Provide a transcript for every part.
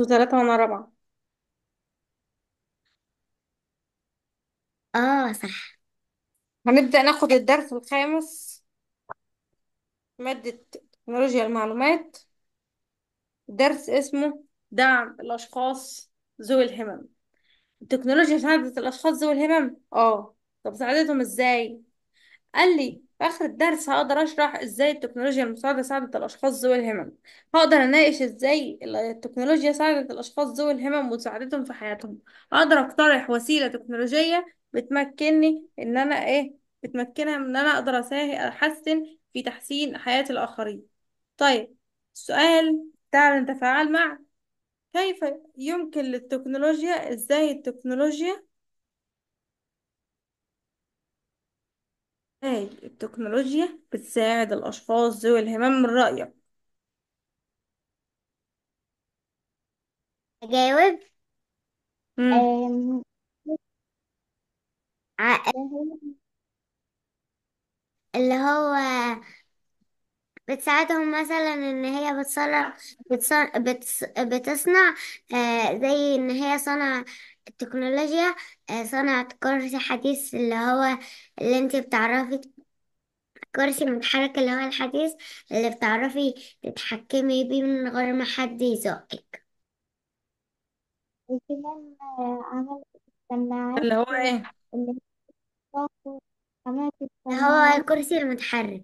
وثلاثة وانا رابعة اه صح هنبدأ ناخد الدرس الخامس مادة تكنولوجيا المعلومات درس اسمه دعم الأشخاص ذوي الهمم التكنولوجيا ساعدت الأشخاص ذوي الهمم اه طب ساعدتهم ازاي قال لي في آخر الدرس هقدر أشرح ازاي التكنولوجيا المساعدة ساعدت الأشخاص ذوي الهمم هقدر أناقش ازاي التكنولوجيا ساعدت الأشخاص ذوي الهمم وساعدتهم في حياتهم أقدر أقترح وسيلة تكنولوجية بتمكنني إن أنا إيه بتمكنها من إن أنا أقدر أساهم أحسن في تحسين حياة الآخرين طيب السؤال تعال نتفاعل مع كيف يمكن للتكنولوجيا ازاي التكنولوجيا ازاي التكنولوجيا بتساعد الأشخاص ذوي الهمم من رأيك اجاوب مم. أم، ع- اللي هو بتساعدهم مثلا ان هي بتصنع بتصنع, بتص... بتصنع آه زي ان هي صنع التكنولوجيا آه صنعت كرسي حديث اللي هو اللي انت بتعرفي كرسي متحرك اللي هو الحديث اللي بتعرفي تتحكمي بيه من غير ما حد يزقك وكمان آه، عملت السماعات اللي هو ايه اللي عملت اللي هو السماعات الكرسي المتحرك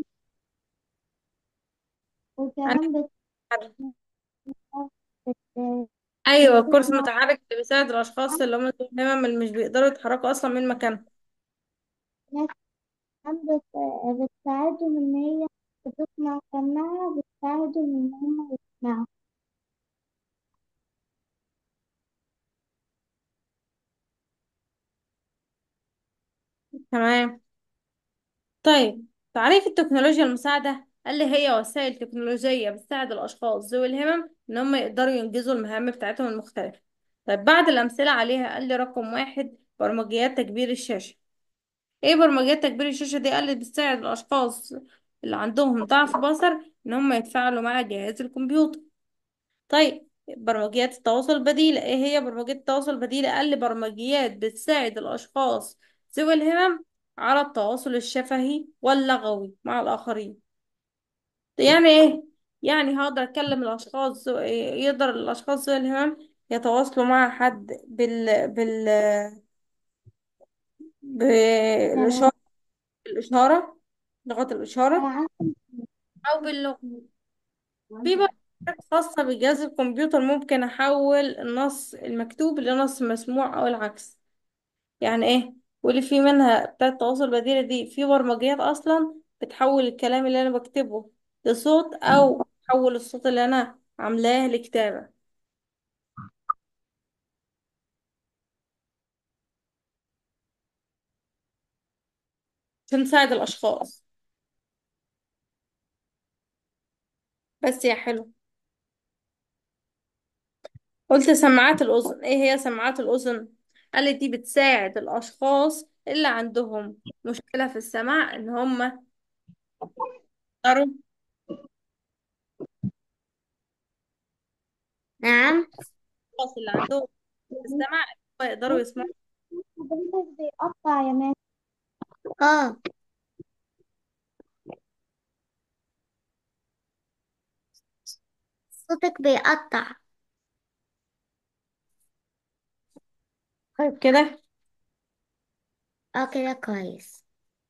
أنا وكمان بت... عارفة. بت... ايوه الكرسي بتصنع المتحرك اللي بيساعد الاشخاص اللي هم ذوي الهمم اللي مش بيقدروا يتحركوا اصلا من مكانهم ناس كمان بت... بتساعدهم إن هي بتصنع سماعة بتساعدهم إن هم يسمعوا تمام طيب تعريف التكنولوجيا المساعدة قال لي هي وسائل تكنولوجية بتساعد الأشخاص ذوي الهمم إن هم يقدروا ينجزوا المهام بتاعتهم المختلفة طيب بعد الأمثلة عليها قال لي رقم واحد برمجيات تكبير الشاشة ايه برمجيات تكبير الشاشة دي قال لي بتساعد الأشخاص اللي عندهم ضعف بصر إن هم يتفاعلوا مع جهاز الكمبيوتر طيب برمجيات التواصل البديلة ايه هي برمجيات التواصل البديلة قال لي برمجيات بتساعد الأشخاص ذوي الهمم على التواصل الشفهي واللغوي مع الآخرين يعني ايه يعني هقدر أكلم الأشخاص ذو- يقدر الأشخاص ذوي الهمم يتواصلوا مع حد بال بال تمام بالإشارة بالإشارة لغة أنا الإشارة عارفة أو باللغة في بقى حاجات خاصة بجهاز الكمبيوتر ممكن أحول النص المكتوب لنص مسموع أو العكس يعني إيه واللي في منها بتاعة التواصل البديلة دي في برمجيات أصلا بتحول الكلام اللي أنا بكتبه لصوت أو تحول الصوت اللي أنا عاملاه لكتابة عشان تساعد الأشخاص بس يا حلو قلت سماعات الأذن إيه هي سماعات الأذن قال لي دي بتساعد الأشخاص اللي عندهم مشكلة في السمع إن هم يقدروا نعم الأشخاص اللي عندهم في السمع إن هم يقدروا يسمعوا حضرتك بيقطع يا مان اه صوتك بيقطع طيب كده اه كده كويس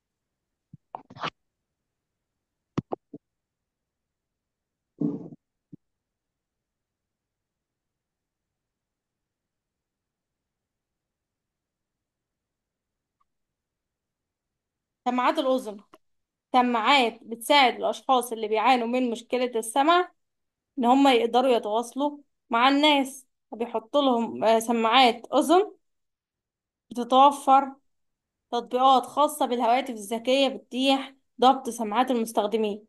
سماعات الأذن سماعات بتساعد الأشخاص اللي بيعانوا من مشكلة السمع إن هم يقدروا يتواصلوا مع الناس بيحطوا لهم آه، سماعات أذن بتتوفر تطبيقات خاصة بالهواتف الذكية بتتيح ضبط سماعات المستخدمين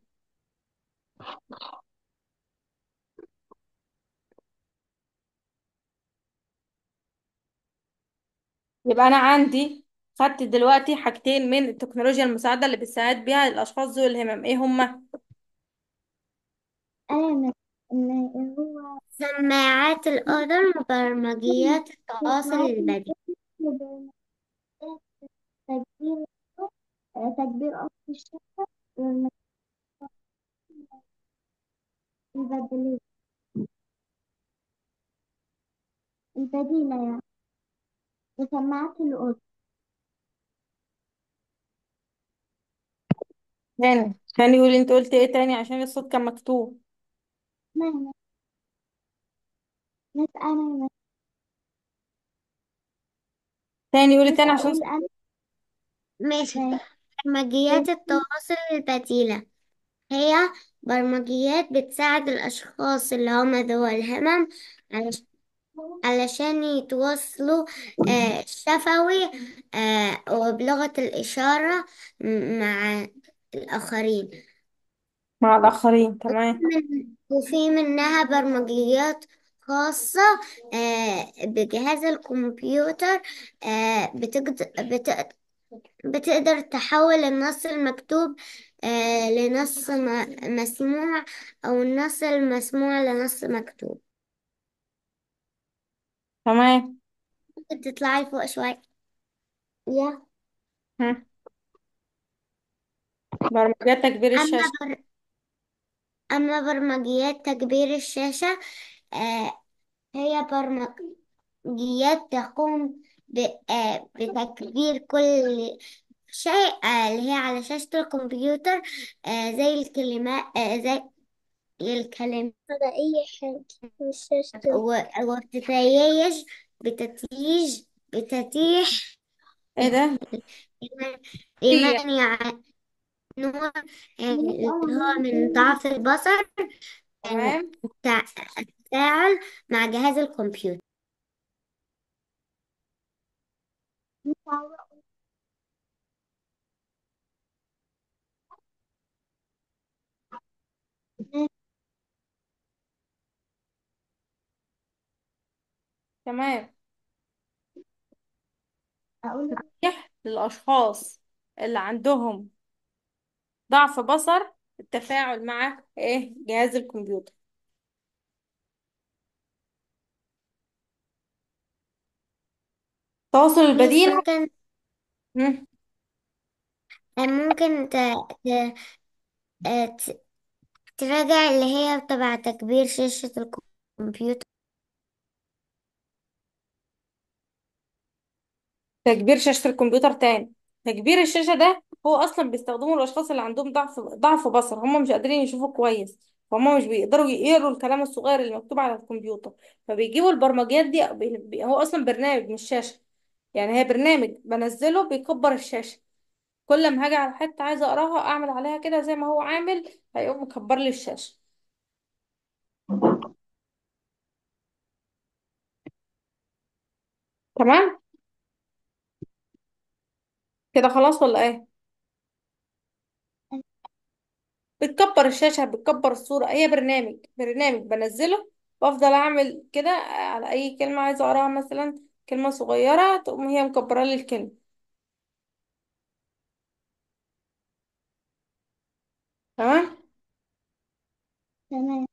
يبقى أنا عندي خدت دلوقتي حاجتين من التكنولوجيا المساعدة اللي بتساعد بيها الأشخاص ذوي الهمم إيه هما؟ انا إن هو سماعات الأذن وبرمجيات التواصل البديهي تكبير تكبير أصل الشاشة البديلة البديلة يعني وسماعات الأذن تاني تاني يقول انت قلت ايه تاني عشان الصوت كان مكتوب ما ناس أنا تاني يقولي بس تاني عشان أقول أنا ماشي برمجيات التواصل البديلة هي برمجيات بتساعد الأشخاص اللي هم ذوي الهمم علش- علشان يتواصلوا آه، شفوي آه، وبلغة الإشارة م- مع الآخرين مع الآخرين تمام من- وفي منها برمجيات خاصة آه، بجهاز الكمبيوتر آه، بتقدر بت- بتقدر تحول النص المكتوب آه، لنص م- مسموع أو النص المسموع لنص مكتوب تمام ممكن تطلعي فوق شوية يا هم. برمجيات تكبير أما الشاشة بر... أما برمجيات تكبير الشاشة آه، هي برمجيات تقوم ب... آه، بتكبير كل شيء آه، اللي هي على شاشة الكمبيوتر آه، زي الكلمات آه، زي الكلمات على أي حاجة مش شاشة و- وبتتيج بتتيج بتتيح ايه ده لمن هي لمن يع- نوع آه، اللي هو من ضعف البصر آه، تمام التع- التفاعل مع جهاز الكمبيوتر تمام أقول تتيح للأشخاص اللي عندهم ضعف بصر التفاعل مع ايه جهاز الكمبيوتر التواصل ميس البديل ممكن هم. آه، ممكن ت... ت... آه، ت- تراجع اللي هي تبع تكبير شاشة الكمبيوتر تكبير شاشة الكمبيوتر تاني تكبير الشاشة ده هو أصلا بيستخدمه الأشخاص اللي عندهم ضعف ضعف بصر هم مش قادرين يشوفوا كويس فهم مش بيقدروا يقروا الكلام الصغير اللي مكتوب على الكمبيوتر فبيجيبوا البرمجيات دي بي- بي- هو أصلا برنامج مش شاشة يعني هي برنامج بنزله بيكبر الشاشة كل ما هاجي على حتة عايزة أقراها أعمل عليها كده زي ما هو عامل هيقوم مكبر لي الشاشة تمام كده خلاص ولا ايه بتكبر الشاشة بتكبر الصورة هي برنامج برنامج بنزله بفضل اعمل كده على اي كلمة عايزة اقراها مثلا كلمة صغيرة تقوم هي مكبرة لي الكلمة تمام تمام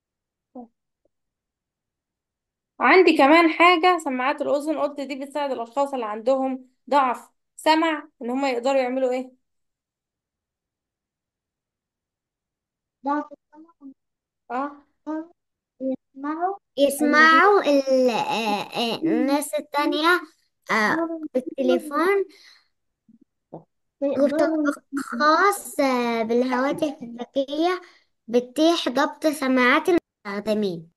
عندي كمان حاجة سماعات الأذن قلت دي بتساعد الأشخاص اللي عندهم ضعف سمع إن هم يقدروا يعملوا إيه ضعف السمع اه يسمعوا يسمعوا ال- آه، آه، الناس التانية آه، بالتليفون وتطبيق خاص آه، بالهواتف الذكية بتتيح ضبط سماعات المستخدمين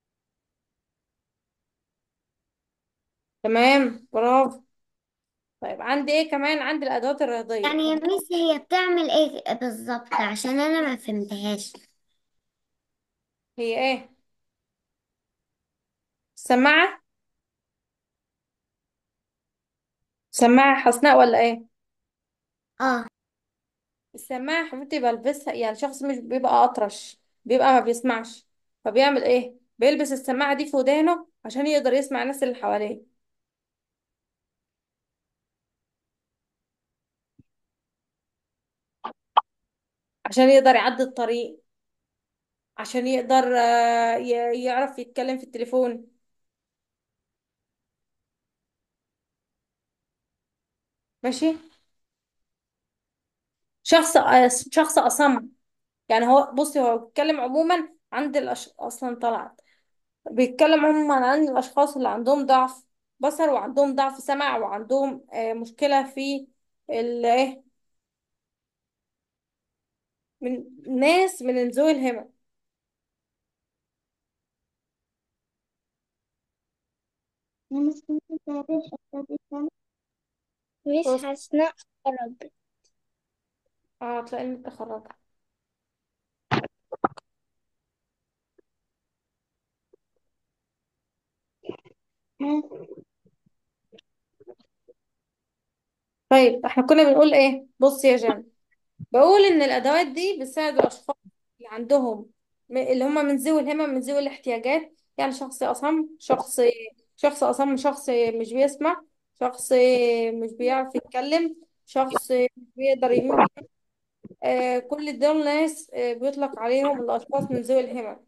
تمام برافو طيب عندي إيه كمان عندي الأدوات الرياضية يعني يا ميس هي بتعمل ايه بالظبط عشان انا ما فهمتهاش هي إيه السماعة سماعة حسناء ولا إيه اه السماعة يا حبيبتي بلبسها يعني شخص مش بيبقى أطرش بيبقى ما بيسمعش فبيعمل ايه بيلبس السماعة دي في ودانه عشان يقدر يسمع الناس اللي حواليه عشان يقدر يعدي الطريق عشان يقدر آه، ي- يعرف يتكلم في التليفون ماشي شخص أ- شخص أصم يعني هو بصي هو بيتكلم عموما عند الأش... أصلا طلعت بيتكلم عموما عن الأشخاص اللي عندهم ضعف بصر وعندهم ضعف سمع وعندهم آه، مشكلة في ال إيه من ناس من ذوي الهمم مش بص حسناء قرب اه تلاقي انك تخرجت طيب احنا كنا بنقول ايه بص يا جان بقول ان الادوات دي بتساعد الاشخاص اللي عندهم م- اللي هم من ذوي الهمم من ذوي الاحتياجات يعني شخص اصم شخص شخص اصم شخص مش بيسمع شخص مش بيعرف يتكلم شخص مش بيقدر يميل آه كل دول ناس آه بيطلق عليهم الاشخاص من ذوي الهمم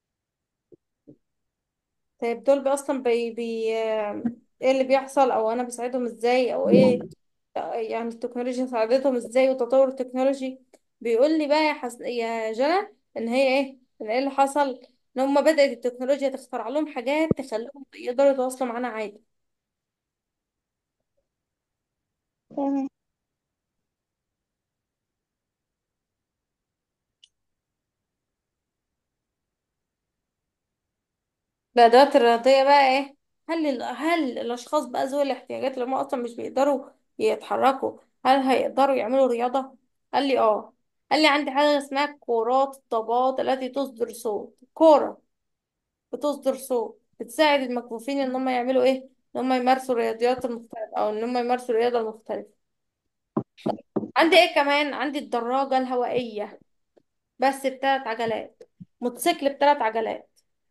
طيب دول بي اصلا بي بي آه ايه اللي بيحصل او انا بساعدهم ازاي او ايه يعني التكنولوجيا ساعدتهم ازاي وتطور التكنولوجي بيقول لي بقى يا, حس... يا جنى ان هي ايه ان ايه اللي حصل ان هم بدأت التكنولوجيا تخترع لهم حاجات تخليهم يقدروا يتواصلوا معانا عادي تمام الادوات الرياضيه بقى ايه هل ال... هل الاشخاص بقى ذوي الاحتياجات اللي هم اصلا مش بيقدروا يتحركوا هل هيقدروا يعملوا رياضه قال لي اه قال لي عندي حاجه اسمها كورات الطبات التي تصدر صوت كوره بتصدر صوت بتساعد المكفوفين ان هم يعملوا ايه ان هم يمارسوا الرياضيات المختلفة او ان هم يمارسوا الرياضة المختلفة عندي ايه كمان عندي الدراجة الهوائية بس بثلاث عجلات موتوسيكل بثلاث عجلات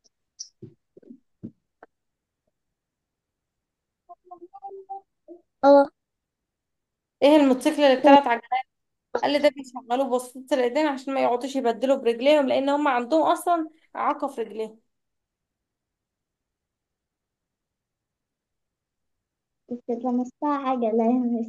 اه ايه الموتوسيكل اللي بثلاث عجلات قال لي ده بيشغلوه بواسطة الايدين عشان ما يقعدوش يبدلوا برجليهم لان هم عندهم اصلا اعاقة في رجليهم بس لمستها عجلة يا مس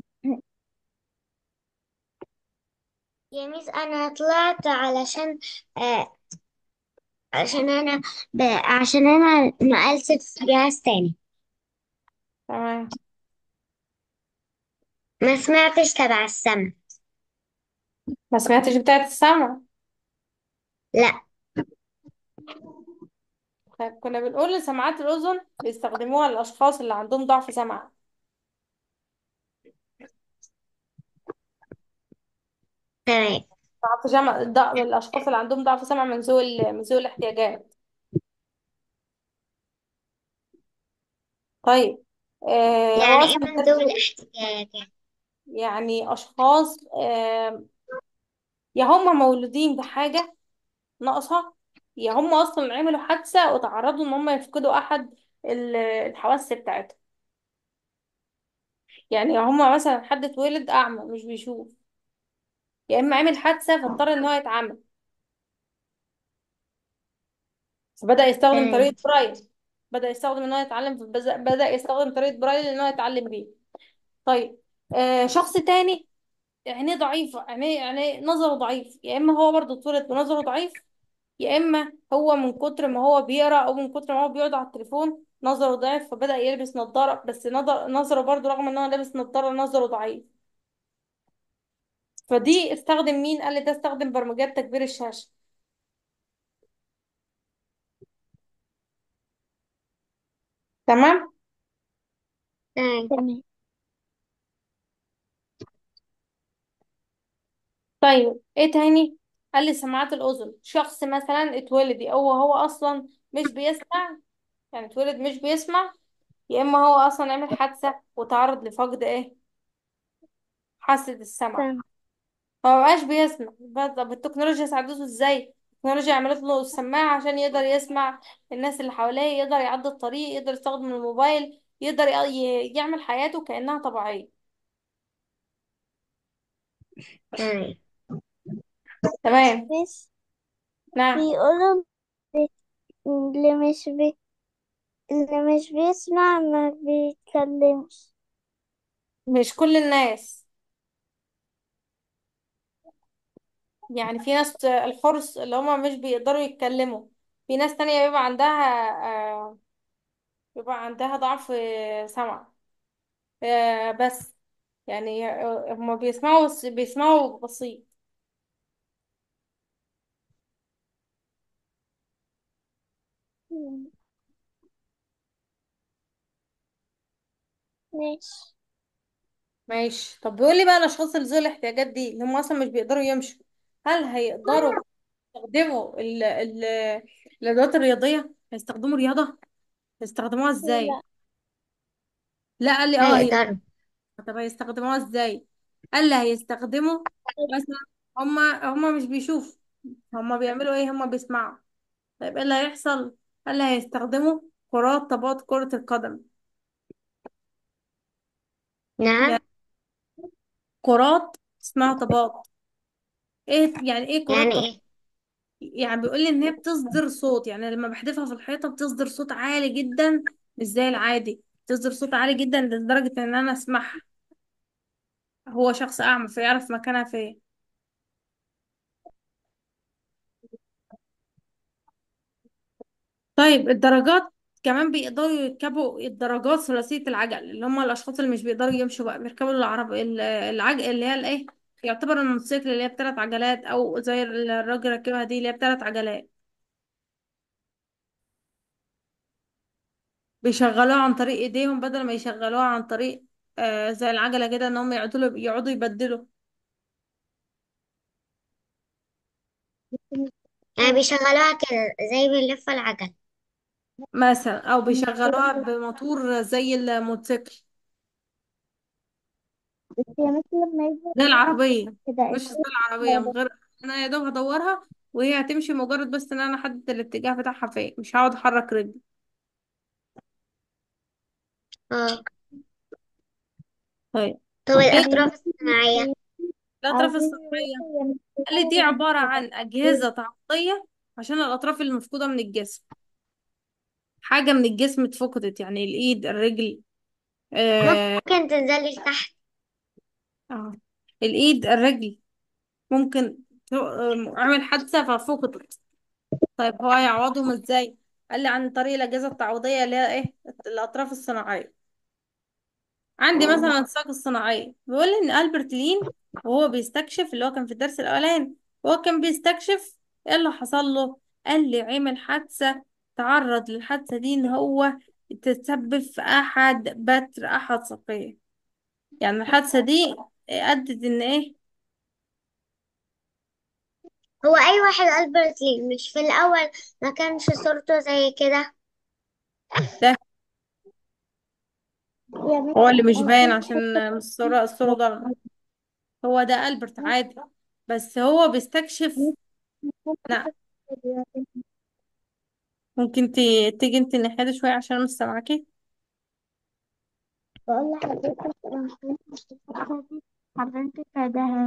يا ميس أنا طلعت علشان آه عشان أنا ب... عشان أنا نقلت في جهاز تاني تمام ما سمعتش تبع السما ما سمعتش بتاعت السمع لا طيب كنا بنقول ان سماعات الاذن بيستخدموها الاشخاص اللي عندهم ضعف سمع تمام ضعف سمع ضع- الاشخاص اللي عندهم ضعف سمع من ذوي ال- من ذوي الاحتياجات طيب آه هو يعني ايه اصلا من ذوي الاحتياجات يعني يعني اشخاص آه يا هم مولودين بحاجه ناقصه يا هم اصلا عملوا حادثه وتعرضوا ان هم يفقدوا احد ال- الحواس بتاعتهم يعني يا هم مثلا حد اتولد اعمى مش بيشوف يا اما عمل حادثه فاضطر ان هو يتعمى فبدأ يستخدم تمام طريقه برايل بدأ يستخدم ان هو يتعلم بدأ بدأ يستخدم طريقه برايل ان هو يتعلم بيه طيب آه شخص تاني عينيه ضعيفة عينيه عينيه نظره ضعيف يا إما هو برضه اتولد بنظره ضعيف يا إما هو من كتر ما هو بيقرأ أو من كتر ما هو بيقعد على التليفون نظره ضعيف فبدأ يلبس نظارة بس نظر نظره برضه رغم إن هو لابس نظارة نظره ضعيف فدي استخدم مين قال لي ده استخدم برمجيات تكبير الشاشة تمام تمام طيب ايه تاني قال لي سماعات الأذن شخص مثلا اتولد أو هو أصلا مش بيسمع يعني اتولد مش بيسمع يا إما هو أصلا عمل حادثة وتعرض لفقد ايه حاسة السمع تمام هو مبقاش بيسمع بس طب التكنولوجيا ساعدته ازاي التكنولوجيا عملت له السماعة عشان يقدر يسمع الناس اللي حواليه يقدر يعدي الطريق يقدر يستخدم الموبايل يقدر ي- ي- يعمل حياته كأنها طبيعية تمام تمام بس نعم بيقولوا اللي مش بي... اللي مش بيسمع ما بيتكلمش مش كل الناس يعني في ناس الحرص اللي هما مش بيقدروا يتكلموا في ناس تانية بيبقى عندها آه، بيبقى عندها ضعف آه، سمع آه، بس يعني آه، هما بيسمعوا بس بيسمعوا بسيط مم. ماشي ماشي طب بيقول لي بقى الاشخاص اللي ذوي الاحتياجات دي اللي هم اصلا مش بيقدروا يمشوا هل هيقدروا يستخدموا ال ال الادوات الرياضيه هيستخدموا رياضه هيستخدموها ازاي لا لا قال لي اه هي هيقدروا طب هيستخدموها ازاي قال لي هيستخدموا مثلا هم هم مش بيشوفوا هم بيعملوا ايه هم بيسمعوا طيب ايه اللي هيحصل قال لي هيستخدموا كرات طبقات كرة القدم نعم يعني كرات اسمها طبقات ايه يعني ايه كرات يعني طبقات ايه يعني بيقول لي ان هي بتصدر صوت يعني لما بحدفها في الحيطة بتصدر صوت عالي جدا مش زي العادي بتصدر صوت عالي جدا لدرجة ان انا اسمعها هو شخص اعمى فيعرف مكانها فين طيب الدرجات كمان بيقدروا يركبوا الدراجات ثلاثية العجل اللي هم الاشخاص اللي مش بيقدروا يمشوا بقى بيركبوا العرب ال- العجل اللي هي الايه يعتبر الموتوسيكل اللي هي بثلاث عجلات او زي الراجل راكبها دي اللي هي بثلاث عجلات بيشغلوها عن طريق ايديهم بدل ما يشغلوها عن طريق آه زي العجلة كده ان هم يقعدوا يقعدوا يبدلوا يعني بيشغلوها كده زي بنلف العجل مثلا او بيشغلوها بموتور زي الموتوسيكل بس هي مثل لما يجي زي العربية كده مش زي العربية من غير انا يا دوب هدورها وهي هتمشي مجرد بس ان انا احدد الاتجاه بتاعها فين مش هقعد احرك رجلي اه طيب طب ايه الأطراف الصناعية الاطراف عاوزين الصناعية يروحوا يمسكوها قال لي دي عبارة ويمسكوها عن اجهزة تعطية عشان الاطراف المفقودة من الجسم حاجة من الجسم اتفقدت يعني الايد الرجل آه ممكن تنزلي تحت آه. الايد الرجل ممكن ت- آه، اعمل حادثة ففقدت طيب هو هيعوضهم ازاي قال لي عن طريق الاجهزة التعويضية اللي هي ايه الاطراف الصناعية عندي مثلا الصاج الصناعية بيقول لي ان ألبرت لين وهو بيستكشف اللي هو كان في الدرس الاولاني وهو كان بيستكشف ايه اللي حصل له قال لي عمل حادثة تعرض للحادثة دي ان هو تتسبب في احد بتر احد ساقيه يعني الحادثة دي ادت ان ايه هو أي واحد ألبرت لي مش في الأول ما كانش صورته زي كده ده يعني هو اللي مش باين عشان الصورة الصورة ضلمة هو ده ألبرت عادي بس هو بيستكشف لا ممكن ت- تيجي انت ناحية شوية عشان مش سامعاكي بقول لحضرتك حضرتك ده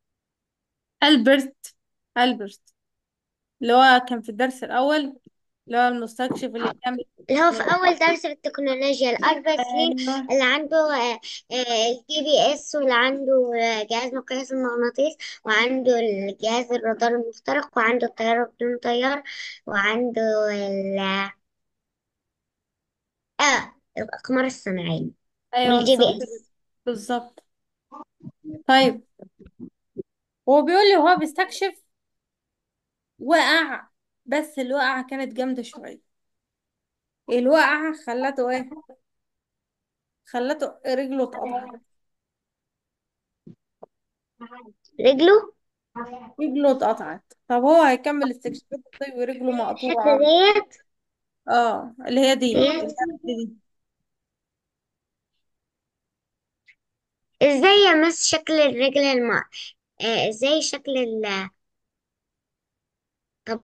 ألبرت ألبرت اللي هو كان في الدرس الأول اللي هو المستكشف اللي بيعمل اللي هو في أول درس في التكنولوجيا الأربع سنين أيوه اللي عنده الجي بي اس واللي عنده آه، جهاز مقياس المغناطيس وعنده الجهاز الرادار المخترق وعنده الطيارة بدون طيار وعنده ال آه الأقمار الصناعية أيوه والجي بي بالظبط كده. اس بالظبط طيب هو بيقول لي وهو بيستكشف وقع بس الوقعة كانت جامدة شوية الوقعة خلته ايه خلته رجله اتقطعت رجله رجله اتقطعت طب هو هيكمل استكشافات طيب ورجله الحتة مقطوعة ديت اه اللي هي دي اللي ديت هي الرجل دي ازاي يمس شكل الرجل الم... آه ازاي شكل